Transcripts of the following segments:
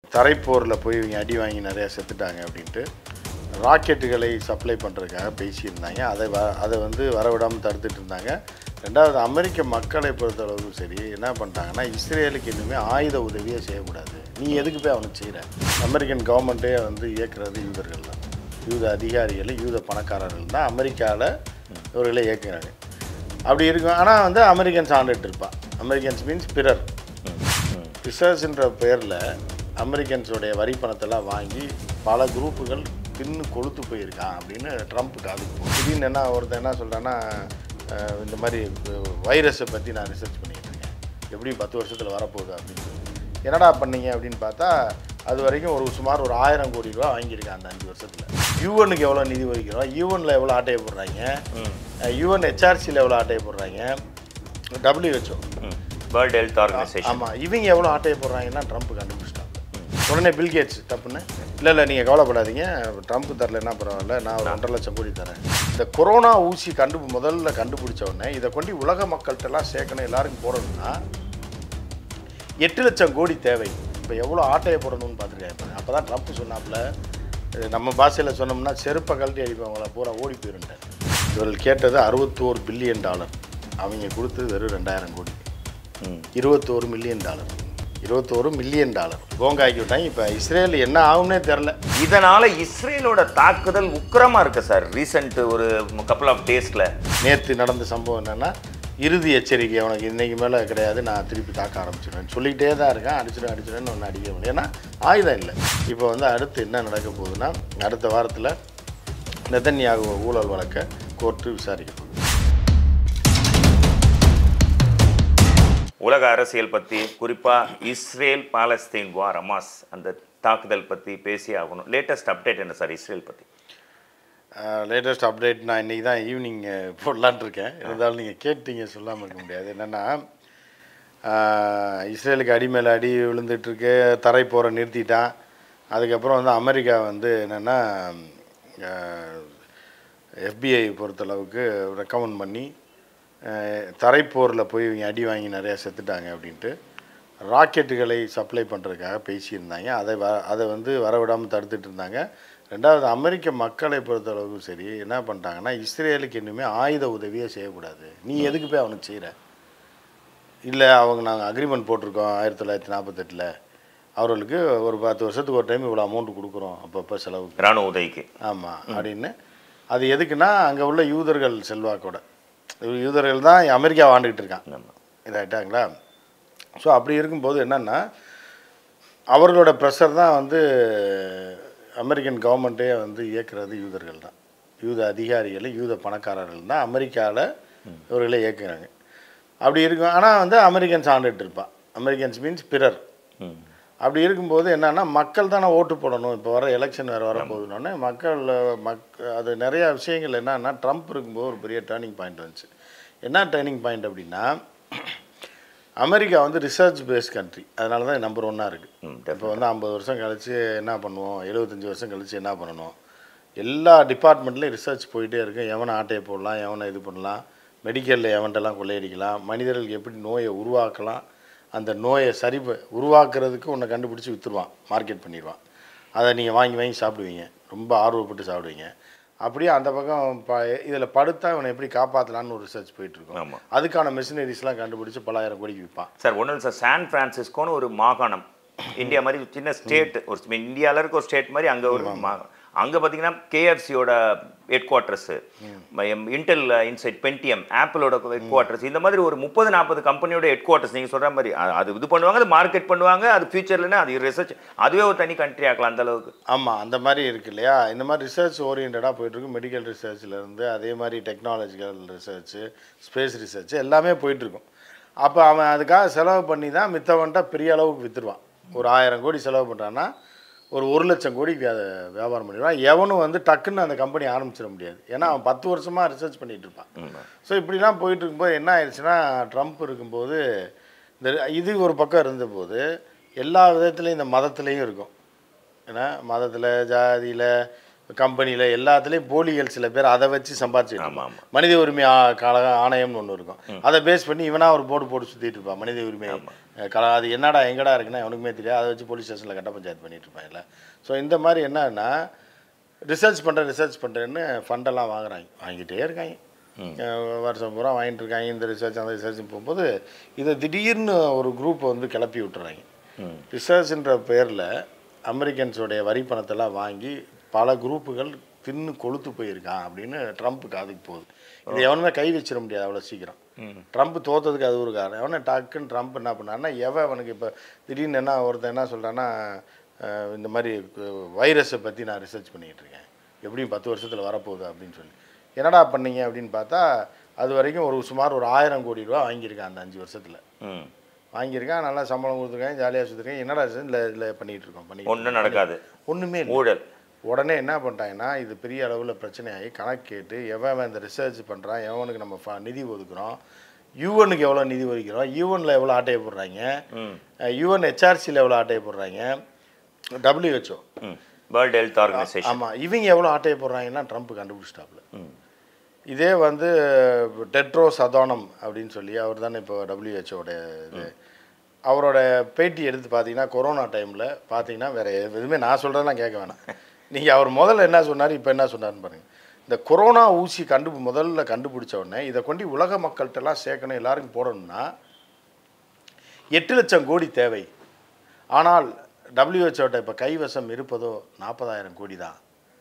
தரைப்போரில் போய் இவங்க அடி வாங்கி நிறையா செத்துட்டாங்க அப்படின்ட்டு ராக்கெட்டுகளை சப்ளை பண்ணுறதுக்காக பேசியிருந்தாங்க அதை வ அதை வந்து வரவிடாமல் தடுத்துட்டு இருந்தாங்க ரெண்டாவது அமெரிக்க மக்களை பொறுத்தளவுக்கு சரி என்ன பண்ணிட்டாங்கன்னா இஸ்ரேலுக்கு இனிமேல் ஆயுத உதவியே செய்யக்கூடாது நீ எதுக்கு போய் அவனுக்கு செய்கிற அமெரிக்கன் கவர்மெண்ட்டே வந்து இயக்குறது யூதர்கள் தான் யூத அதிகாரிகள் யூத பணக்காரர்கள் தான் அமெரிக்காவில் இவர்களை இயக்குறாங்க அப்படி இருக்கும் ஆனால் வந்து அமெரிக்கன்ஸ் ஆண்டுட்டு இருப்பான் அமெரிக்கன்ஸ் மீன்ஸ் பிறர் ரிசர்ச்ன்ற பேரில் அமெரிக்கன்ஸோடைய வரி பணத்தெல்லாம் வாங்கி பல குரூப்புகள் தின்னு கொளுத்து போயிருக்கான் அப்படின்னு ட்ரம்ப் காதுக்கு போகும் திடீர்னு என்ன ஒருத்தன் என்ன சொல்கிறான்னா இந்த மாதிரி வைரஸை பற்றி நான் ரிசர்ச் பண்ணிக்கிட்டு இருக்கேன் எப்படி பத்து வருஷத்தில் வரப்போகுது அப்படின்னு சொல்லி என்னடா பண்ணீங்க அப்படின்னு பார்த்தா அது வரைக்கும் ஒரு சுமார் ஒரு ஆயிரம் கோடி ரூபா வாங்கியிருக்கான் அந்த அஞ்சு வருஷத்தில் யூஎனுக்கு எவ்வளோ நிதி ஒதுக்கிறோம் யூஎனில் எவ்வளோ ஆட்டையை போடுறாங்க யூஎன் ஹெச்ஆர்சியில் எவ்வளோ ஆட்டையை போடுறாங்க டபிள்யூஹெச்ஓ வேர்ல்டு ஹெல்த் ஆர்கனைசேஷன் ஆமாம் இவங்க எவ்வளோ ஆட்டையை போடுறாங்கன்னா ட்ரம்ப் கண்டுபிடிச்சிட்டாங்க உடனே பில்கேட்ஸ் தப்புன்னு இல்லை இல்லை நீங்கள் கவலைப்படாதீங்க ட்ரம்ப் தரலன்னா பரவாயில்ல நான் ஒரு ஒன்றரை லட்சம் கோடி தரேன் இந்த கொரோனா ஊசி கண்டு முதல்ல கண்டுபிடிச்ச உடனே இதை கொண்டு உலக மக்கள்கிட்டலாம் சேர்க்கணும் எல்லாருக்கும் போடணும்னா எட்டு லட்சம் கோடி தேவை இப்போ எவ்வளோ ஆட்டையை போடணும்னு பார்த்துருக்காங்க அப்போ தான் ட்ரம்ப் சொன்னாப்புல இது நம்ம பாஷையில் சொன்னோம்னா செருப்பை கழட்டி அடிப்பவங்கள பூரா ஓடி போயிருந்தேன் இவர்கள் கேட்டது அறுபத்தோரு பில்லியன் டாலர் அவங்க கொடுத்தது வெறும் ரெண்டாயிரம் கோடி இருபத்தோரு மில்லியன் டாலர் இருபத்தோரு மில்லியன் டாலர் கோங்காக்கி விட்டாங்க இப்போ இஸ்ரேல் என்ன ஆகும்னே தெரில இதனால இஸ்ரேலோட தாக்குதல் உக்கிரமா இருக்கு சார் ரீசெண்ட் ஒரு கப்பல் ஆஃப் டேஸ்ல நேற்று நடந்த சம்பவம் என்னென்னா இறுதி எச்சரிக்கை அவனுக்கு இன்னைக்கு மேலே கிடையாது நான் திருப்பி தாக்க ஆரம்பிச்சிடுவேன் சொல்லிகிட்டே தான் இருக்கேன் அடிச்சிடும் அடிச்சிடுன்னு ஒன்று அடிக்க முடியும் ஏன்னா ஆயுதம் இல்லை இப்போ வந்து அடுத்து என்ன நடக்க போகுதுன்னா அடுத்த வாரத்தில் நெதன்யாகு ஊழல் வழக்கை கோர்ட்டு விசாரிக்க போகுது உலக அரசியல் பத்தி குறிப்பா இஸ்ரேல் பாலஸ்தீன் வார் அமாஸ் அந்த தாக்குதல் பத்தி பேசி ஆகணும் லேட்டஸ்ட் அப்டேட் என்ன சார் இஸ்ரேல் பத்தி லேட்டஸ்ட் அப்டேட் நான் இன்றைக்கி தான் ஈவினிங் போடலான்ட்டு இருக்கேன் இருந்தாலும் நீங்கள் கேட்டீங்க சொல்லாமல் இருக்க முடியாது என்னென்னா இஸ்ரேலுக்கு அடி மேலே அடி விழுந்துட்டுருக்கு தரை போகிற நிறுத்திட்டான் அதுக்கப்புறம் வந்து அமெரிக்கா வந்து என்னென்னா எஃபிஐ பொறுத்தளவுக்கு ரெக்கமெண்ட் பண்ணி தரைப்போரில் போய் இவங்க அடி வாங்கி நிறையா செத்துட்டாங்க அப்படின்ட்டு ராக்கெட்டுகளை சப்ளை பண்ணுறதுக்காக பேசியிருந்தாங்க அதை வ அதை வந்து வரவிடாமல் தடுத்துட்டு இருந்தாங்க ரெண்டாவது அமெரிக்க மக்களை பொறுத்தளவுக்கு சரி என்ன பண்ணிட்டாங்கன்னா இஸ்ரேலுக்கு இனிமேல் ஆயுத உதவியே செய்யக்கூடாது நீ எதுக்கு போய் அவனுக்கு செய்கிற இல்லை அவங்க நாங்கள் அக்ரிமெண்ட் போட்டிருக்கோம் ஆயிரத்தி தொள்ளாயிரத்தி நாற்பத்தெட்டில் அவர்களுக்கு ஒரு பத்து வருஷத்துக்கு ஒரு டைம் இவ்வளோ அமௌண்ட் கொடுக்குறோம் அப்பப்போ செலவுக்கு ராணுவ உதவிக்கு ஆமாம் அப்படின்னு அது எதுக்குன்னா அங்கே உள்ள யூதர்கள் செல்வாக்கோட யூதர்கள் தான் அமெரிக்கா வாழ்ந்துக்கிட்டு இருக்கான் ஆமா. இதாகிட்டாங்களா ஸோ அப்படி இருக்கும்போது என்னென்னா அவர்களோட ப்ரெஷர் தான் வந்து அமெரிக்கன் கவர்மெண்ட்டே வந்து இயக்குறது யூதர்கள் தான் யூத அதிகாரிகள் யூத பணக்காரர்கள் தான் அமெரிக்காவில் இவர்களை இயக்குறாங்க அப்படி இருக்கும் ஆனால் வந்து அமெரிக்கன்ஸ் ஆண்டுட்டு இருப்பான் அமெரிக்கன்ஸ் மீன்ஸ் பிறர் ம். அப்படி இருக்கும்போது என்னன்னா மக்கள் தானே ஓட்டு போடணும் இப்போ வர எலெக்ஷன் வேறு வரப்போகுதுன்னொன்னே மக்கள் மக் அது நிறையா விஷயங்கள் என்னன்னா ட்ரம்ப் இருக்கும்போது ஒரு பெரிய டேர்னிங் பாயிண்ட் வந்துச்சு என்ன டேர்னிங் பாயிண்ட் அப்படின்னா அமெரிக்கா வந்து ரிசர்ச் பேஸ்ட் கண்ட்ரி அதனால தான் நம்பர் ஒன்னாக இருக்குது ம், இப்போ வந்து ஐம்பது வருஷம் கழிச்சு என்ன பண்ணுவோம் எழுபத்தஞ்சி வருஷம் கழிச்சு என்ன பண்ணணும் எல்லா டிபார்ட்மெண்ட்லேயும் ரிசர்ச் போயிட்டே இருக்கு எவனை ஆட்டையை போடலாம் எவனை இது பண்ணலாம் மெடிக்கலில் எவன்ட்டெல்லாம் கொள்ளையடிக்கலாம் மனிதர்களுக்கு எப்படி நோயை உருவாக்கலாம் அந்த நோயை சரி ப- உருவாக்குறதுக்கு உன்னை கண்டுபிடிச்சி விற்றுருவான் மார்க்கெட் பண்ணிடுவான் அதை நீங்கள் வாங்கி வாங்கி சாப்பிடுவீங்க ரொம்ப ஆர்வப்பட்டு சாப்பிடுவீங்க அப்படியே அந்த பக்கம் ப இதில் படுத்தா இவனை எப்படி காப்பாற்றலான்னு ஒரு ரிசர்ச் போயிட்டுருக்கோம் ஆமா. அதுக்கான மெஷினரிஸ்லாம் கண்டுபிடிச்சி பலாயிரம் கோடிக்கு விற்பான் சார் ஒன்றும் சார் சான் பிரான்சிஸ்கோன்னு ஒரு மாகாணம் இந்தியா மாதிரி ஒரு சின்ன ஸ்டேட் ஒரு இந்தியாவில் இருக்க ஒரு ஸ்டேட் மாதிரி அங்கே ஒரு மாகாணம் அங்கே பார்த்தீங்கன்னா கேஎஃப்சியோட headquarters Intel inside Pentium ஆப்பிளோட ஹெட் குவார்ட்டர்ஸ் இந்த மாதிரி ஒரு முப்பது நாற்பது கம்பெனியோட ஹெட் குவார்ட்டர்ஸ் நீங்கள் சொல்கிற மாதிரி அ- அது இது பண்ணுவாங்க அது மார்க்கெட் பண்ணுவாங்க அது ஃபியூச்சர்லன்னா அது ரிசர்ச் அதுவே ஒரு தனி கண்ட்ரி ஆக்கலாம் அந்த அளவுக்கு ஆமாம் அந்த மாதிரி இருக்கு இல்லையா இந்த மாதிரி ரிசர்ச் ஓரியன்டாக போயிட்டுருக்கு மெடிக்கல் ரிசர்ச்லேருந்து அதே மாதிரி டெக்னாலஜிக்கல் ரிசர்ச்சு ஸ்பேஸ் ரிசர்ச் எல்லாமே போயிட்டுருக்கும் அப்போ அவன் அதுக்காக செலவு பண்ணி தான் மித்தவன்ட்ட பெரிய அளவுக்கு விற்றுருவான் ஒரு ஆயிரம் கோடி செலவு பண்ணுறான்னா ஒரு ஒரு லட்சம் கோடிக்கு அதை வியாபாரம் பண்ணிடுவான் எவனும் வந்து டக்குன்னு அந்த கம்பெனி ஆரம்பிச்சிட முடியாது ஏன்னா அவன் பத்து வருஷமாக ரிசர்ச் பண்ணிகிட்டு இருப்பான் ஸோ இப்படிலாம் போயிட்டு இருக்கும்போது என்ன ஆயிடுச்சுன்னா ட்ரம்ப் இருக்கும்போது இந்த இது ஒரு பக்கம் இருந்தபோது எல்லா விதத்துலேயும் இந்த மதத்துலேயும் இருக்கும் ஏன்னா மதத்தில் ஜாதியில் கம்பெனியில் எல்லாத்துலேயும் போலிகள் சில பேர் அதை வச்சு சம்பாரிச்சுட்டு ஆமா, இருப்பான். மனித உரிமை ஆ- கழக ஆணையம்னு ஒன்று இருக்கும் அதை பேஸ் பண்ணி இவனா ஒரு போர்டு போட்டு சுற்றிட்டு இருப்பான் மனித உரிமை அஹ், கழ அது என்னடா எங்கடா இருக்குன்னா அவனுக்குமே தெரியாது அதை வச்சு போலீஸ் ஸ்டேஷனில் கட்ட பஞ்சாயத்து பண்ணிட்டு இருப்பாங்கல்ல ஸோ இந்த மாதிரி என்னன்னா ரிசர்ச் பண்ணுறேன் ரிசர்ச் பண்ணுறேன்னு ஃபண்டெல்லாம் வாங்குறாங்க வாங்கிட்டே இருக்காங்க அஹ், வருஷம் பூரா வாங்கிட்டு இருக்காங்க இந்த ரிசர்ச் அந்த ரிசர்ச் போகும்போது இதை திடீர்னு ஒரு குரூப்பை வந்து கிளப்பி விட்டுறாங்க ரிசர்ச்ன்ற பேரில் அமெரிக்கன்ஸோடைய வரி பணத்தெல்லாம் வாங்கி பல குரூப்புகள் தின்னு கொளுத்து போயிருக்கான் அப்படின்னு ட்ரம்ப் காதுக்கு போகுது இது எவனுமே கை வச்சிட முடியாது அவ்வளோ சீக்கிரம் ட்ரம்ப் தோத்ததுக்கு அது ஒரு காரணம் எவனை டக்குன்னு ட்ரம்ப் என்ன பண்ணாருன்னா எவன் அவனுக்கு இப்போ திடீர்னு என்ன ஒருத்தன் என்ன சொல்கிறான்னா இந்த மாதிரி வைரஸை பற்றி நான் ரிசர்ச் பண்ணிக்கிட்டு இருக்கேன் எப்படியும் பத்து வருஷத்தில் வரப்போகுது அப்படின்னு சொல்லி என்னடா பண்ணீங்க அப்படின்னு பார்த்தா அது வரைக்கும் ஒரு சுமார் ஒரு ஆயிரம் கோடி ரூபா வாங்கியிருக்கான் அந்த அஞ்சு வருஷத்தில் ம் வாங்கியிருக்கான் நல்லா சம்பளம் கொடுத்துருக்கேன் ஜாலியாக சுற்றிருக்கேன் என்னடா இல்லை இதில் பண்ணிகிட்டு இருக்கோம் பண்ணி ஒண்ணும் நடக்காது ஒன்றுமே இல்லை ஊழல் உடனே என்ன பண்ணிட்டாங்கன்னா இது பெரிய அளவில் பிரச்சனையாகி கணக்கு கேட்டு எவன் எவன் இந்த ரிசர்ச் பண்ணுறான் எவனுக்கு நம்ம ஃப- நிதி ஒதுக்குறோம் யூஎனுக்கு எவ்வளோ நிதி ஒதுக்கிறோம் யூஎனில் எவ்வளோ ஆட்டையை போடுறாங்க ம் யூஎன் ஹெச்ஆர்சியில் எவ்வளோ ஆட்டையை போடுறாங்க டபிள்யூஹெச்ஓ ம் வேர்ல்டு ஹெல்த் ஆர்கனைசேஷன் ஆமாம் இவங்க எவ்வளோ ஆட்டையை போடுறாங்கன்னா ட்ரம்ப் கண்டுபிடிச்சிட்டாப்புல ம் இதே வந்து டெட்ரோஸ் அதோனம் அப்படின்னு சொல்லி அவர் தானே இப்போ டபிள்யூஹெச்ஓட இது அவரோட பேட்டி எடுத்து பார்த்தீங்கன்னா கொரோனா டைமில் பார்த்தீங்கன்னா வேறு எதுவுமே நான் சொல்கிறதெல்லாம் கேட்க வேணாம் நீங்கள் அவர் முதல்ல என்ன சொன்னார் இப்போ என்ன சொன்னார்னு பாருங்க இந்த கொரோனா ஊசி கண்டு முதல்ல கண்டுபிடிச்ச உடனே இதை கொண்டு உலக மக்கள்கிட்டலாம் சேர்க்கணும் எல்லாருக்கும் போடணும்னா எட்டு லட்சம் கோடி தேவை ஆனால் டபிள்யூஹெச்ஓட்ட இப்போ கைவசம் இருப்பதோ நாற்பதாயிரம் கோடி தான்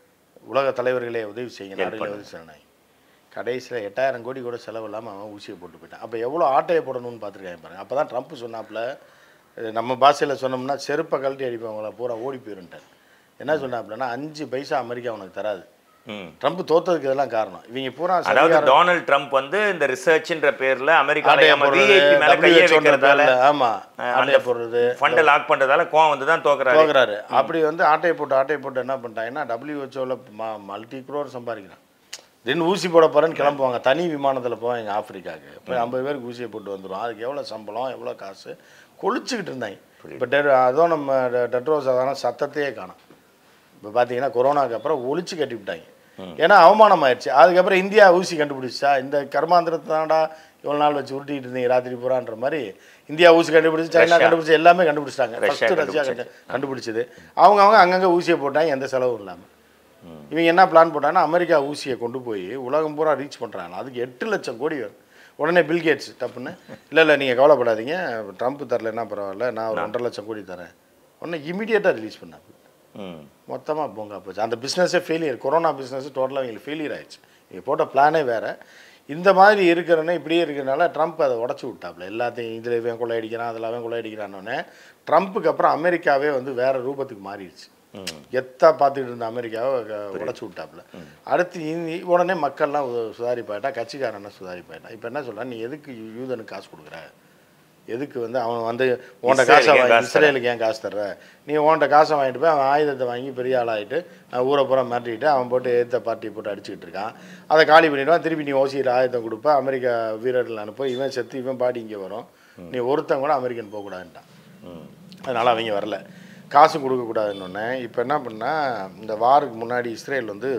உலக தலைவர்களே உதவி செய்யுங்க நாடுகளே உதவி செய்யணும் கடைசியில் எட்டாயிரம் கோடி கூட செலவு இல்லாமல் அவன் ஊசியை போட்டு போயிட்டான் அப்போ எவ்வளோ ஆட்டையை போடணும்னு பார்த்துருக்காங்க பாருங்க அப்போ தான் ட்ரம்ப் சொன்னாப்புல இது நம்ம பாஷையில் சொன்னோம்னா செருப்பை கழட்டி அடிப்பவங்கள பூரா ஓடி போயிருன்ட்டார் என்ன சொன்னாப்புலன்னா அஞ்சு பைசா அமெரிக்கா அவனுக்கு தராது ம் ட்ரம்ப் தோத்ததுக்கு இதெல்லாம் காரணம் இவங்க பூரா அதாவது சரியான டொனால்ட் ட்ரம்ப் வந்து இந்த ரிசர்ச்ன்ற பேர்ல அமெரிக்கால ஆட்டையை நம்ம போடுறது, விஐபி மேல கையை WHO ன்ற வைக்கிறதால பேர்ல, ஆமா அஹ், ஆட்டையை போடுறது ஃபண்டை லாக் பண்றதால கோவம் வந்து தான் தோக்குறாரு போகிறாரு அப்படி வந்து ஆட்டையை போட்டு ஆட்டையை போட்டு என்ன பண்ணிட்டாங்கன்னா டபிள்யூஹெச்ஓவில் மல்டி குரோர் சம்பாதிக்கிறான் தென் ஊசி போட போகிறேன்னு கிளம்புவாங்க தனி விமானத்தில் போவாங்க ஆப்பிரிக்காவுக்கு போய் ஐம்பது பேருக்கு ஊசியை போட்டு வந்துடும் அதுக்கு எவ்வளோ சம்பளம் எவ்வளோ காசு கொளிச்சுக்கிட்டு இருந்தாங்க இப்போ டெ அதுவும் நம்ம டெ- டெட்ரோஸ் அதான சத்தத்தையே காணும் இப்போ பார்த்தீங்கன்னா கொரோனாக்கு அப்புறம் ஒழிச்சு கட்டி விட்டாங்க ஏன்னா அவமானம் ஆயிடுச்சு அதுக்கப்புறம் இந்தியா ஊசி கண்டுபிடிச்சா இந்த கர்மாந்திரத்தை தான்டா இவ்வளோ நாள் வச்சு உருட்டிட்டு இருந்தீங்க ராத்திரி பூரான்ற மாதிரி இந்தியா ஊசி கண்டுபிடிச்சு சைனா ரஷ்யா. கண்டுபிடிச்சு எல்லாமே கண்டுபிடிச்சிட்டாங்க ரஷ்யா ஃபஸ்ட்டு ரஷ்யா கண்டுபிடிச்சது. கண்டு- கண்டுபிடிச்சது அவங்க அவங்க அங்கங்கே ஊசியை போட்டாங்க எந்த செலவும் இல்லாமல் இவங்க என்ன பிளான் போட்டாங்கன்னா அமெரிக்கா ஊசியை கொண்டு போய் உலகம் பூரா ரீச் பண்ணுறாங்க அதுக்கு எட்டு லட்சம் கோடி வரும் உடனே பில்கேட்ஸ் தப்புன்னு இல்லை இல்லை நீங்கள் கவலைப்படாதீங்க ட்ரம்ப் தரலன்னா பரவாயில்ல நான் ஒரு ஒன்றரை லட்சம் கோடி தரேன் உடனே இமீடியட்டாக ரிலீஸ் பண்ணாங்க ம் மொத்தமாக போங்கா போச்சு அந்த பிஸ்னஸே ஃபெயிலியர் கொரோனா பிஸ்னஸ் டோட்டலாக எங்களுக்கு ஃபெயிலியர் ஆயிடுச்சு நீங்கள் போட்ட பிளானே வேறு இந்த மாதிரி இருக்கிறனே இப்படியே இருக்கிறனால ட்ரம்ப் அதை உடச்சி விட்டாப்புல எல்லாத்தையும் இதில் இவன் கொள்ளையடிக்கிறான் அதில் அவன் கொள்ளையடிக்கிறான்னொன்னே ட்ரம்ப்புக்கு அப்புறம் அமெரிக்காவே வந்து வேறு ரூபத்துக்கு மாறிடுச்சு எத்தா பார்த்துக்கிட்டு இருந்த அமெரிக்காவை உடச்சி விட்டாப்புல அடுத்து இனி- உடனே மக்கள்லாம் உ- சுதாரி போயிட்டா கட்சிக்காரன சுதாரி போயிட்டான் இப்போ என்ன சொல்கிறான் நீ எதுக்கு யூ- யூதனுக்கு காசு கொடுக்குற எதுக்கு வந்து அவன் வந்து உன்ட காசை இஸ்ரேலுக்கு ஏன் வாங்கி காசு தர? இஸ்ரேலுக்கு ஏன் காசு தர்ற நீ உன்ட்ட காசை வாங்கிட்டு போய் அவன் ஆயுதத்தை வாங்கி பெரிய ஆளாயிட்டு அஹ், ஊரை பூரா மிரட்டிட்டு அவன் போட்டு எதிர்த்த பார்ட்டியை போட்டு அடிச்சுக்கிட்டு இருக்கான் அதை காலி பண்ணிடுவான் திருப்பி நீ ஓசியில் ஆயுதம் கொடுப்ப அமெரிக்கா வீரர்கள் அனுப்ப இவன் செத்து இவன் பாடி இங்கே வரும் நீ ஒருத்தன் கூட அமெரிக்கன் போகக்கூடாதுன்ட்டான் ம் அதனால் அவங்க வரல காசு கொடுக்கக்கூடாதுன்னு இப்போ என்ன பண்ணா இந்த வாருக்கு முன்னாடி இஸ்ரேல் வந்து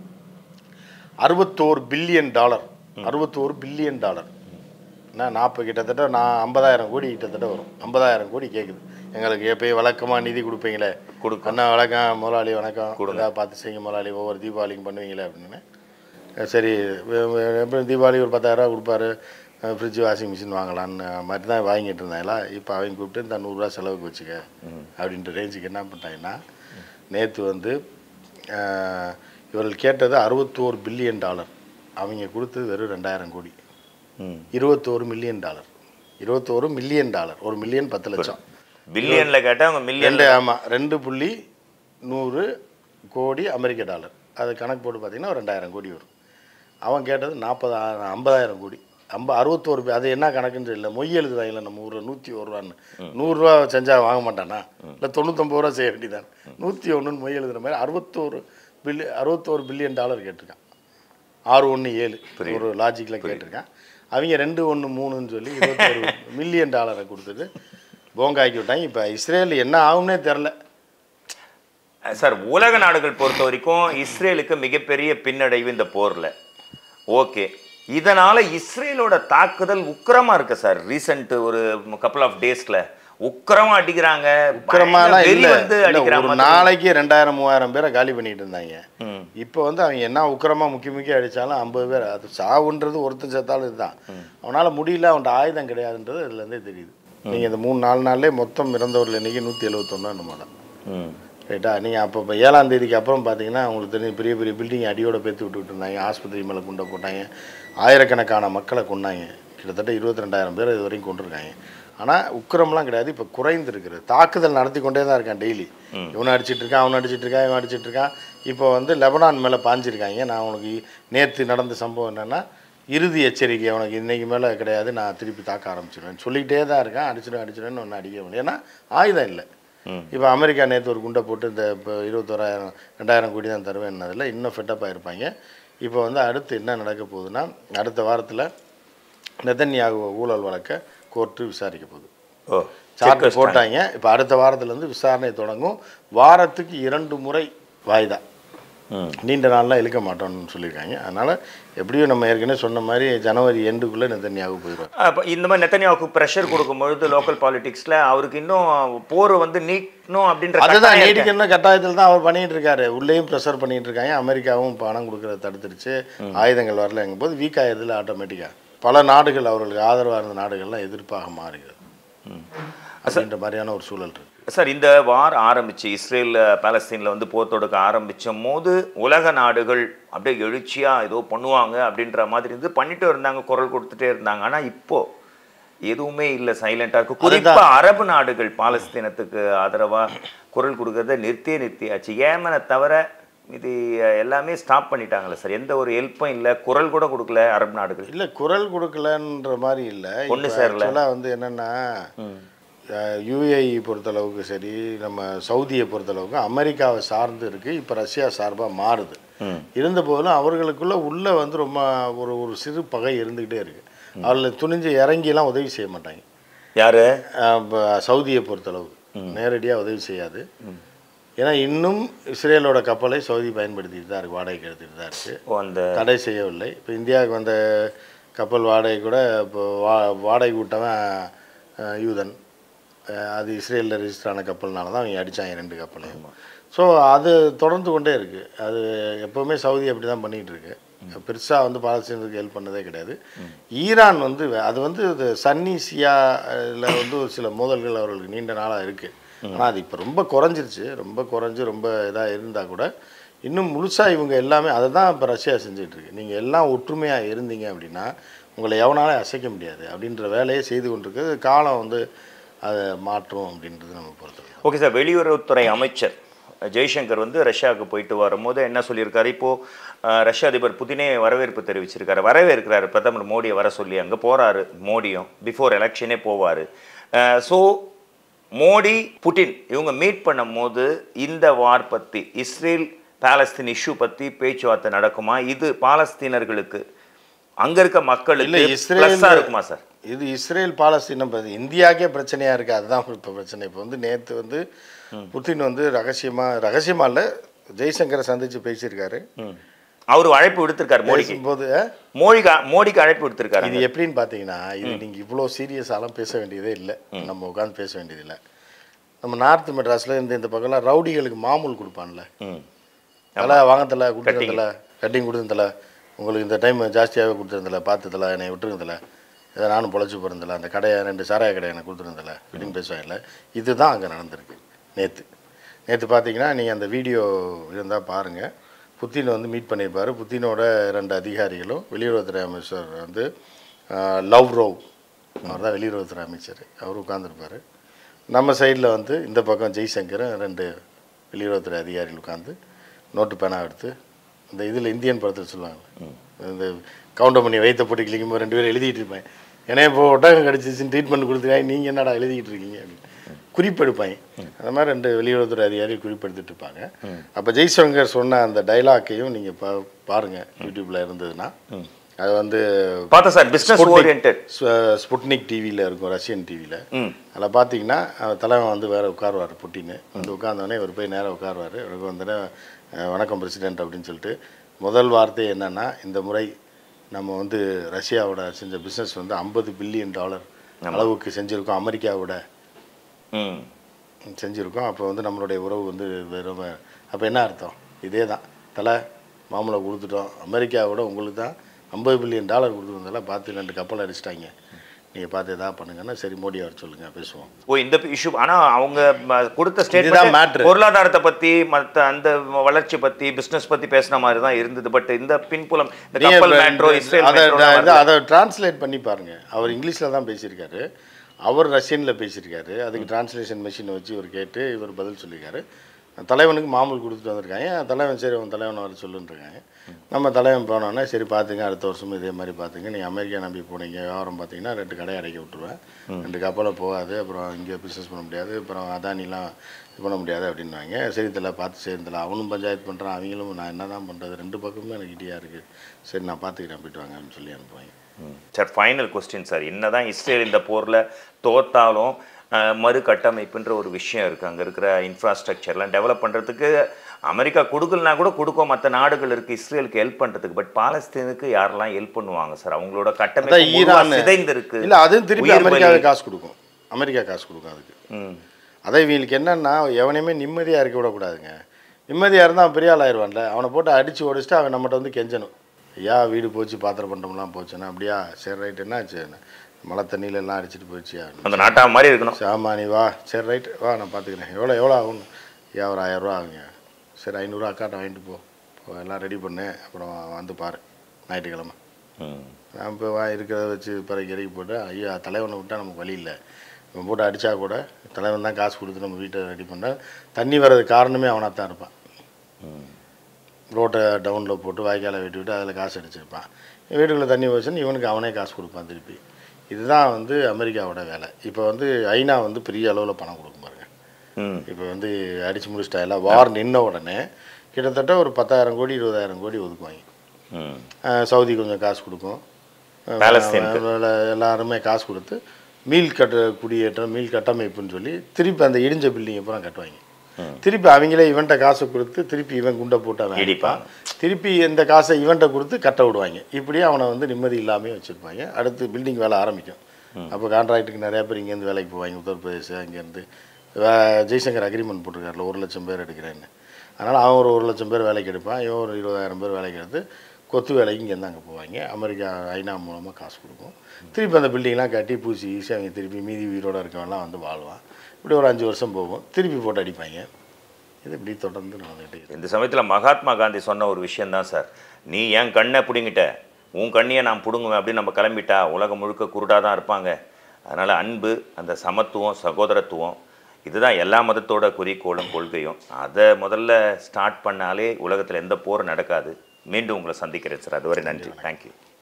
அறுபத்தோரு பில்லியன் டாலர் அறுபத்தோரு பில்லியன் டாலர் என்ன நாற்பது கிட்டத்தட்ட நான் ஐம்பதாயிரம் கோடி கிட்டத்தட்ட வரும் ஐம்பதாயிரம் கோடி கேட்குது எங்களுக்கு எப்பயும் வழக்கமாக நிதி கொடுப்பீங்களே கொடுக்கும். அண்ணா வணக்கம் முதலாளி வணக்கம் ஏதாவது பார்த்து செய்யுங்க முதலாளி ஒவ்வொரு தீபாவளிக்கும் பண்ணுவீங்களே அப்படின்னு அஹ் சரி வே- வே- எப்படி தீபாவளி ஒரு பத்தாயிரரூவா கொடுப்பாரு ஃப்ரிட்ஜ் வாஷிங் மிஷின் வாங்கலான்னு மாதிரி தான் வாங்கிட்டு இருந்தாங்களா இப்போ அவங்க கூப்பிட்டு இந்த நூறுரூவா செலவுக்கு வச்சுக்க அப்படின்ற ரேஞ்சுக்கு என்ன பண்ணிட்டாங்கன்னா நேற்று வந்து அஹ், இவர்கள் கேட்டது அறுபத்தோரு பில்லியன் டாலர் அவங்க கொடுத்தது வெறும் ரெண்டாயிரம் கோடி ம் இருபத்தோரு மில்லியன் டாலர் இருபத்தோரு மில்லியன் டாலர் ஒரு மில்லியன் பத்து லட்சம் பில்லியன்ல கேட்டா அவங்க மில்லியன் ரெண்டு ஆமாம் ரெண்டு புள்ளி நூறு கோடி அமெரிக்க டாலர் அது கணக்கு போட்டு பார்த்தீங்கன்னா ஒரு ரெண்டாயிரம் கோடி வரும் அவன் கேட்டது நாற்பது ஐம்பதாயிரம் கோடி ஐம்ப அறுபத்தோரு பே- அது என்ன கணக்குன்னு தெரியல மொய் எழுதுறாங்கல்ல நம்ம ஊரில் நூற்றி ஒரு ரூபான்னு நூறுரூவா செஞ்சால் வாங்க மாட்டானா இல்லை தொண்ணூத்தொம்பது ரூபா செய்ய வேண்டியதான் நூற்றி ஒன்றுன்னு மொய் எழுதுற மாதிரி அறுபத்தோரு பில்லி அறுபத்தோரு பில்லியன் டாலர் கேட்டிருக்கான் ஆறு ஒன்று ஏழு ஒரு லாஜிக்கில் கேட்டிருக்கான் அவங்க ரெண்டு ஒன்று மூணுன்னு சொல்லி இருபத்தொரு மில்லியன் டாலரை கொடுத்துட்டு போங்காக்கி விட்டாங்க இப்போ இஸ்ரேல் என்ன ஆகும்னே தெரில சார் உலக நாடுகள் பொறுத்த வரைக்கும் இஸ்ரேலுக்கு மிகப்பெரிய பின்னடைவு இந்த போர்ல ஓகே இதனால இஸ்ரேலோட தாக்குதல் உக்கிரமா இருக்கு சார் ரீசெண்ட் ஒரு கப்பல் ஆஃப் டேஸ்ல உக்கிரமா அடிக்கிறாங்க உக்கிரமாலாம் பயங்கர வெறி இல்ல வந்து இல்ல, அடிக்கிற ஒரு மாதிரி. நாளைக்கு ரெண்டாயிரம் மூவாயிரம் பேரை காலி பண்ணிட்டு இருந்தாங்க ம். இப்போ வந்து அவங்க என்ன உக்கிரமா முக்கிய முக்கிய அடிச்சாலும் ஐம்பது பேர் அது சாவுன்றது ஒருத்தன் செத்தாலும் இதுதான் அவனால முடியல அவன்கிட்ட ஆயுதம் கிடையாதுன்றது இதுல இருந்தே தெரியுது நீங்க இந்த மூணு நாலு நாள்லயே மொத்தம் இறந்தவர்கள் எண்ணிக்கை நூற்றி எழுபத்தொன்னு நம்ம தான் ம். ரைட்டா நீங்கள் அப்போ இப்போ ஏழாம் தேதிக்கு அப்புறம் பார்த்தீங்கன்னா உங்களுக்கு தெரியும் பெரிய பெரிய பில்டிங் அடியோட பேத்து விட்டுட்டு இருந்தாங்க ஆஸ்பத்திரி மேலே குண்டை போட்டாங்க ஆயிரக்கணக்கான மக்களை கொண்டாங்க கிட்டத்தட்ட இருபத்தி ரெண்டாயிரம் பேர் இது வரைக்கும் கொண்டிருக்காங்க ஆனால் உக்கிரம்லாம் கிடையாது இப்போ குறைந்திருக்குது தாக்குதல் நடத்தி கொண்டே தான் இருக்கான் டெய்லி இவனை அடிச்சிட்டு இருக்கான் அவனை அடிச்சிட்டு இருக்கான் இவன் அடிச்சிட்டு இருக்கான் இப்போ வந்து லெபனான் மேலே பாஞ்சிருக்காங்க நான் உனக்கு நேற்று நடந்த சம்பவம் என்னென்னா இறுதி எச்சரிக்கை அவனுக்கு இன்னைக்கு மேலே கிடையாது நான் திருப்பி தாக்க ஆரம்பிச்சிடுவேன் சொல்லிக்கிட்டே தான் இருக்கேன் அடிச்சிடுவேன் அடிச்சிடுவேன்னு ஒன்று அடிக்க முடியும் ஏன்னா ஆயுதம் இல்லை ம். இப்போ அமெரிக்கா நேற்று ஒரு குண்டை போட்டு இந்த இப்போ இருபத்தோராயிரம் ரெண்டாயிரம் கோடி தான் தருவேன்னதில் இன்னும் ஃபிட்டப் ஆகிருப்பாங்க இப்போ வந்து அடுத்து என்ன நடக்க போகுதுன்னா அடுத்த வாரத்தில் நெதன்யாகு ஊழல் வழக்கை கோர்ட்டு விசாரிக்க போகுது ஓ சார்ஜ் போட்டாங்க இப்போ அடுத்த வாரத்துலேருந்து விசாரணை தொடங்கும் வாரத்துக்கு இரண்டு முறை வாய்தா ம். நீண்ட நாள்லாம் இழுக்க மாட்டோம்னு சொல்லியிருக்காங்க அதனால் எப்படியும் நம்ம ஏற்கனவே சொன்ன மாதிரி ஜனவரி எண்டுக்குள்ளே நெதன்யாகு போயிடுவார் அப்போ இந்த மாதிரி நெத்தனியாவுக்கு ப்ரெஷர் கொடுக்கும்பொழுது லோக்கல் பாலிடிக்ஸ்ல அவருக்கு இன்னும் போர் வந்து நீக்கணும் அப்படின்ற அதுதான் கட்டாயம் இருக்கு. நீடிக்கணும் கட்டாயத்தில் தான் அவர் பண்ணிட்டு இருக்காரு உள்ளேயும் ப்ரெஷர் பண்ணிட்டு இருக்காங்க அமெரிக்காவும் பணம் கொடுக்கறத தடுத்துருச்சு ஆயுதங்கள் வரலங்கும் போது வீக் ஆயிடுதுல ஆட்டோமேட்டிக்காக பல நாடுகள் அவர்களுக்கு ஆதரவாக இருந்த நாடுகள்லாம் எதிர்ப்பாக மாறுகிறது அப்படின்ற மாதிரியான ஒரு சூழல் இருக்கு சார் இந்த வார் ஆரம்பிச்சு இஸ்ரேல் பாலஸ்தீனில் வந்து போர் தொடுக்க ஆரம்பிச்ச போது உலக நாடுகள் அப்படியே எழுச்சியா ஏதோ பண்ணுவாங்க அப்படின்ற மாதிரி இருந்து பண்ணிட்டு இருந்தாங்க குரல் கொடுத்துட்டே இருந்தாங்க ஆனா இப்போ எதுவுமே இல்லை சைலண்டா இருக்கு குறிப்பா அரபு நாடுகள் பாலஸ்தீனத்துக்கு ஆதரவா குரல் கொடுக்கறத நிறுத்தியே நிறுத்தியாச்சு ஏமனை தவிர இது எல்லாமே ஸ்டாப் பண்ணிட்டாங்கல்ல சார் எந்த ஒரு ஹெல்ப்பும் இல்லை குரல் கூட கொடுக்கல அரபு நாடுகள் இல்லை குரல் கொடுக்கலன்ற மாதிரி இல்லை ஒண்ணு சேரல. ஆக்சுவலாக வந்து என்னென்னா யூஏஇ பொறுத்தளவுக்கு சரி நம்ம சவுதியை பொறுத்தளவுக்கு அமெரிக்காவை சார்ந்து இருக்குது இப்போ ரஷ்யா சார்பாக மாறுது இருந்த போதிலும் அவர்களுக்குள்ள உள்ள வந்து ரொம்ப ஒரு ஒரு சிறு பகை இருந்துக்கிட்டே இருக்குது அவர்கள் துணிஞ்சு இறங்கிலாம் உதவி செய்ய மாட்டாங்க யாரு அஹ் இப்ப சவுதியை பொறுத்தளவு நேரடியாக உதவி செய்யாது ஏன்னா இன்னும் இஸ்ரேலோட கப்பலை சவுதி பயன்படுத்திட்டு தான் இருக்கு வாடகைக்கு எடுத்துகிட்டு தான் இருக்குது ஓ, அந்த தடை செய்யவில்லை இப்போ இந்தியாவுக்கு வந்த கப்பல் வாடகை கூட இப்போ வா வாடகை விட்டவன் அஹ், யூதன் அஹ், அது இஸ்ரேலில் ரெஜிஸ்டர் ஆன கப்பல்னால தான் அவங்க அடித்தாங்க ரெண்டு கப்பலையும் ஸோ அது தொடர்ந்து கொண்டே இருக்குது அது எப்போவுமே சவுதி அப்படி தான் பண்ணிகிட்டு இருக்கு பெருசாக வந்து பாலஸ்தீனத்துக்கு ஹெல்ப் பண்ணதே கிடையாது ஈரான் வந்து வே- அது வந்து இது சன்னி சியாவில் வந்து ஒரு சில மோதல்கள் அவர்களுக்கு நீண்ட நாளாக இருக்குது ஆனால் அது இப்போ ரொம்ப குறைஞ்சிருச்சு ரொம்ப குறைஞ்சு ரொம்ப இதாக இருந்தால் கூட இன்னும் முழுசாக இவங்க எல்லாமே அதை தான் இப்போ ரஷ்யா செஞ்சுட்டு இருக்கு நீங்கள் எல்லாம் ஒற்றுமையாக இருந்தீங்க அப்படின்னா உங்களை எவனாலே அசைக்க முடியாது அப்படின்ற வேலையை செய்து கொண்டிருக்கு காலம் வந்து அதை மாற்றும் அப்படின்றது நம்ம பொறுத்தவரை ஓகே சார் வெளியுறவுத்துறை அமைச்சர் ஜெய்சங்கர் வந்து ரஷ்யாவுக்கு போயிட்டு வரும்போது என்ன சொல்லியிருக்காரு இப்போ அஹ், ரஷ்ய அதிபர் புதினே வரவேற்பு தெரிவிச்சிருக்காரு வரவேற்கிறாரு பிரதமர் மோடியை வர சொல்லி அங்கே போறாரு மோடியும் பிஃபோர் எலெக்ஷனே போவார் ஸோ மோடி புட்டின் இவங்க மீட் பண்ணும்போது இந்த வார் பற்றி இஸ்ரேல் பாலஸ்தீன் இஷ்யூ பற்றி பேச்சுவார்த்தை நடக்குமா இது பாலஸ்தீனர்களுக்கு அங்க இருக்க இல்லை மக்களுக்கு இஸ்ரேல் ப்ளஸ்ஸாக இருக்குமா சார் இது இஸ்ரேல் பாலஸ்தீனம் பத்தி- இந்தியாக்கே பிரச்சனையாக இருக்குது அதுதான் இப்போ பிரச்சனை இப்போ வந்து நேற்று வந்து புட்டின் வந்து ரகசியமாக ரகசியமாக இல்லை ஜெய்சங்கரை சந்தித்து பேசியிருக்காரு ம் அவர் அழைப்பு விடுத்திருக்காரு மோடிக்கு பேசும்போது மோடிக்கு மோடிக்கு அழைப்பு விடுத்திருக்காரு இது எப்படின்னு பார்த்தீங்கன்னா இது நீங்கள் இவ்வளோ சீரியஸாலாம் பேச வேண்டியதே இல்லை நம்ம உட்காந்து பேச வேண்டியதில்லை நம்ம நார்த் மெட்ராஸில் இந்த இந்த பக்கம்லாம் ரவுடிகளுக்கு மாமூல் கொடுப்பான்ல ம் தலை வாங்கத்தல கொடுத்துருந்தல கட்டிங் கொடுத்துருந்தல உங்களுக்கு இந்த டைம் ஜாஸ்தியாகவே கொடுத்துருந்தல பார்த்ததில்ல என்னை விட்டுருந்தல இதை நானும் பொழைச்சி போயிருந்தல அந்த கடையை ரெண்டு சாராய கடையை எனக்கு கொடுத்துருந்தல அப்படின்னு பேசுவாங்கல்ல இதுதான் அங்கே நடந்திருக்கு நேற்று நேற்று பார்த்தீங்கன்னா நீங்கள் அந்த வீடியோ இருந்தால் பாருங்கள் புத்தினை வந்து மீட் பண்ணியிருப்பார் புத்தினோட ரெண்டு அதிகாரிகளும் வெளியுறவுத்துறை அமைச்சர் வந்து ஆஹ், லவ் ரோவ் அவர் தான் வெளியுறவுத்துறை அமைச்சர் அவர் உட்காந்துருப்பார் நம்ம சைடில் வந்து இந்த பக்கம் ஜெய்சங்கரும் ரெண்டு வெளியுறவுத்துறை அதிகாரிகள் உட்காந்து நோட்டு பேனா எடுத்து இந்த இதில் இந்தியன் படத்தில் சொல்லுவாங்க இந்த கவுண்டர் பண்ணி வைத்த போட்டு கிளிக்கும் போது ரெண்டு பேரும் எழுதிட்டு இருப்பேன் ஏன்னா இப்போ ஒட்டகம் கடிச்சிச்சுன்னு ட்ரீட்மெண்ட் கொடுத்துருக்காங்க நீங்கள் என்னடா எழுதிக்கிட்டு இருக்கீங்க அப்படின்னு குறிப்பெடுப்பாங்க அந்த மாதிரி ரெண்டு வெளியுறவுத்துறை அதிகாரிகள் குறிப்பெடுத்துட்டு இருப்பாங்க அப்போ ஜெய்சங்கர் சொன்ன அந்த டைலாக்கையும் நீங்கள் பா பாருங்கள் யூடியூப்பில் இருந்ததுன்னா அது வந்து பார்த்தேன் சார் பிஸ்னஸ் ஓரியன்ட் ஸ்பு- ஸ்புட்னிக் டிவியில் இருக்கும் ரஷ்யன் டிவியில் ம் அதில் பார்த்தீங்கன்னா அவர் தலைவன் வந்து வேறு உட்காருவார் புட்டின்னு வந்து உட்கார்ந்தோடனே இவர் போய் நேராக உட்காருவார் இவருக்கு வந்து வணக்கம் பிரசிடென்ட் அப்படின்னு சொல்லிட்டு முதல் வார்த்தை என்னன்னா இந்த முறை நம்ம வந்து ரஷ்யாவோட செஞ்ச பிஸ்னஸ் வந்து ஐம்பது பில்லியன் டாலர் அளவுக்கு செஞ்சுருக்கோம் அமெரிக்காவோட ம் செஞ்சுருக்கோம் அப்போ வந்து நம்மளுடைய உறவு வந்து ரொம்ப அப்போ என்ன அர்த்தம் இதே தான் தலை மாமலை கொடுத்துட்டோம் அமெரிக்காவோட உங்களுக்கு தான் ஐம்பது பில்லியன் டாலர் கொடுத்துருந்தெல்லாம் பார்த்து ரெண்டு கப்பல் அடிச்சிட்டாங்க நீங்கள் பார்த்து எதாவது பண்ணுங்கன்னா சரி மோடி வர சொல்லுங்கள் பேசுவோம் ஓ இந்த இஷ்யூ ஆனா அவங்க ம, கொடுத்த இதுதான் ஸ்டேட்மெண்ட் matter. பொருளாதாரத்தை பத்தி மத்த அந்த வளர்ச்சி பத்தி பிசினஸ் பத்தி பேசின மாதிரி தான் இருந்தது பட் இந்த பின்புலம் இந்த நீங்க கப்பல் இப்ப மெட்ரோ இந்த- இஸ்ரேல் அதை metro லாம் இதை- வருது. அதை டிரான்ஸ்லேட் பண்ணி பாருங்க அவர் இங்கிலீஷில் தான் பேசியிருக்காரு அவர் ரஷ்யனில் பேசியிருக்காரு அதுக்கு டிரான்ஸ்லேஷன் மிஷினை வச்சு இவர் கேட்டு இவர் பதில் சொல்லியிருக்காரு தலைவனுக்கு மாமூல் கொடுத்துட்டு வந்திருக்காங்க தலைவன் சரி அவன் தலைவனை வர சொல்லுன்றிருக்காங்க நம்ம தலைவன் போனோன்னே சரி பார்த்துங்க அடுத்த வருஷமும் இதே மாதிரி பார்த்துங்க நீங்கள் அமெரிக்கா நம்பி போனீங்க வியாபாரம் பார்த்தீங்கன்னா ரெண்டு கடை அடைக்க விட்டுருவேன் ரெண்டு கப்பலை போகாது அப்புறம் இங்கே பிஸ்னஸ் பண்ண முடியாது அப்புறம் அதானிலாம் இது பண்ண முடியாது அப்படின்வாங்க சரி தலை பார்த்து சரி தலை அவனும் பஞ்சாயத்து பண்ணுறான் அவங்களும் நான் என்ன தான் பண்ணுறது ரெண்டு பக்கமும் எனக்கு இடியாக இருக்குது சரி நான் பார்த்துக்கிறேன் போயிட்டு வாங்க அப்படின்னு சொல்லி அனுப்புவாங்க ம். சார் ஃபைனல் கொஸ்டின் சார் என்னதான் இஸ்ரேல் இந்த போர்ல தோத்தாலும் அஹ், மறு கட்டமைப்புன்ற ஒரு விஷயம் இருக்கு அங்க இருக்கிற இன்ஃப்ராஸ்ட்ரக்சர்லாம் டெவலப் பண்றதுக்கு அமெரிக்கா கொடுக்கலனா கூட கொடுக்கும் மற்ற நாடுகள் இருக்கு இஸ்ரேலுக்கு ஹெல்ப் பண்றதுக்கு பட் பாலஸ்தீனுக்கு யாரெல்லாம் ஹெல்ப் பண்ணுவாங்க சார் அவங்களோட அதான் கட்டமைப்பு ஈரான் முழுவா சிதைந்திருக்கு இல்லை அதுவும் திருப்பி உயிர் அமெரிக்காவே பலி. காசு கொடுக்கும் அமெரிக்கா காசு கொடுக்கும் அதுக்கு ம் அதை இவங்களுக்கு என்னன்னா எவனையுமே நிம்மதியாக இருக்க விடக்கூடாதுங்க நிம்மதியாக இருந்தால் அவன் பெரிய ஆள் ஆயிடுவான்ல அவனை போட்டு அடித்து உடச்சிட்டு அவன் நம்மகிட்ட வந்து கெஞ்சணும் ஐயா வீடு போச்சு பாத்திரம் பண்டம்லாம் போச்சுன்னா அப்படியா சரி ரைட் என்ன ஆச்சு மழை தண்ணியில எல்லாம் அடிச்சிட்டு போயிடுச்சியா அந்த நாட்டா மாதிரி இருக்கணும் சாமா நீ வா சரி ரைட் வா நான் பார்த்துக்கிறேன் எவ்வளோ எவ்வளோ ஆகும் ஐயா ஒரு ஆயிரரூவா ஆகுங்க சரி ஐநூறுரூவா அக்காட்ட வாங்கிட்டு போ போ, எல்லாம் ரெடி பண்ணு அப்புறம் வந்து பாரு ஞாயிற்றுக்கிழமை ம் நான் இப்போ வா இருக்கிறத வச்சு பிறகு இறக்கி போட்டு ஐயா தலைவனை விட்டால் நமக்கு வழி இல்லை இவன் போட்டு அடித்தா கூட தலைவன் தான் காசு கொடுத்து நம்ம வீட்டை ரெடி பண்ணால் தண்ணி வர்றது காரணமே அவனாக தான் இருப்பான் ம் ரோட்டை டவுனில் போட்டு வாய்க்காலை வெட்டி விட்டு அதில் காசு அடிச்சிருப்பான் வீட்டுக்குள்ளே தண்ணி வச்சுன்னு இவனுக்கு அவனே காசு கொடுப்பான் திருப்பி இதுதான் வந்து அமெரிக்காவோட வேலை இப்போ வந்து ஐநா வந்து பெரிய அளவில் பணம் கொடுக்கும் பாருங்க ம் இப்போ வந்து அடித்து முடிச்சிட்டா எல்லாம் வார் நின்ன உடனே கிட்டத்தட்ட ஒரு பத்தாயிரம் கோடி இருபதாயிரம் கோடி ஒதுக்குவாங்க ம் அஹ் சவுதி கொஞ்சம் காசு கொடுக்கும் அஹ் பாலஸ்தீனுக்கு. எல்லா- எல்லாருமே காசு கொடுத்து மீள் கட்ட குடியேற்றம் மீள் கட்டமைப்புன்னு சொல்லி திருப்பி அந்த இடிஞ்ச பில்டிங்கை பூரா கட்டுவாங்க ம். திருப்பி அவங்களே இவன்ட்ட காசு கொடுத்து திருப்பி இவன் குண்டை போட்டு அவன் இடிப்பான். அடிப்பான் திருப்பி இந்த காசை இவன்ட்ட கொடுத்து கட்ட விடுவாங்க இப்படியே அவனை வந்து நிம்மதி இல்லாமல் வச்சுருப்பாங்க அடுத்து பில்டிங் வேலை ஆரம்பிக்கும் அப்போ கான்ட்ராக்ட்டுக்கு நிறையா பேர் இங்கேருந்து வேலைக்கு போவாங்க உத்தரப்பிரதேச அங்கேருந்து ஜெய்சங்கர் அக்ரிமெண்ட் போட்டிருக்காருல ஒரு லட்சம் பேர் எடுக்கிறேன்னு அதனால் அவன் ஒரு ஒரு லட்சம் பேர் வேலைக்கு எடுப்பான் இவன் ஒரு இருபதாயிரம் பேர் வேலைக்கு எடுத்து கொத்து வேலைக்கு இங்கேருந்து அங்கே போவாங்க அமெரிக்கா ஐநா மூலமாக காசு கொடுக்கும் திருப்பி அந்த பில்டிங்லாம் கட்டி பூசி ஈஸியாக அவங்க திருப்பி மீதி உயிரோட இருக்கவன்லாம் வந்து வாழ்வான் இப்படி ஒரு அஞ்சு வருஷம் போகும் திருப்பி போட்டு அடிப்பாங்க இது இப்படி தொடர்ந்து நடந்துகிட்டே இருக்கு. இந்த சமயத்தில் மகாத்மா காந்தி சொன்ன ஒரு விஷயம்தான் சார் நீ என் கண்ணை பிடுங்கிட்ட உன் கண்ணியை நான் பிடுங்குவேன் அப்படின்னு நம்ம கிளம்பிட்டா உலகம் முழுக்க குருடாக தான் இருப்பாங்க அதனால் அன்பு அந்த சமத்துவம் சகோதரத்துவம் இதுதான் எல்லா மதத்தோட குறிக்கோளும் கொள்கையும் அதை முதல்ல ஸ்டார்ட் பண்ணாலே உலகத்தில் எந்த போரும் நடக்காது மீண்டும் உங்களை சந்திக்கிறேன் சார் அதுவரை நன்றி தேங்க்யூ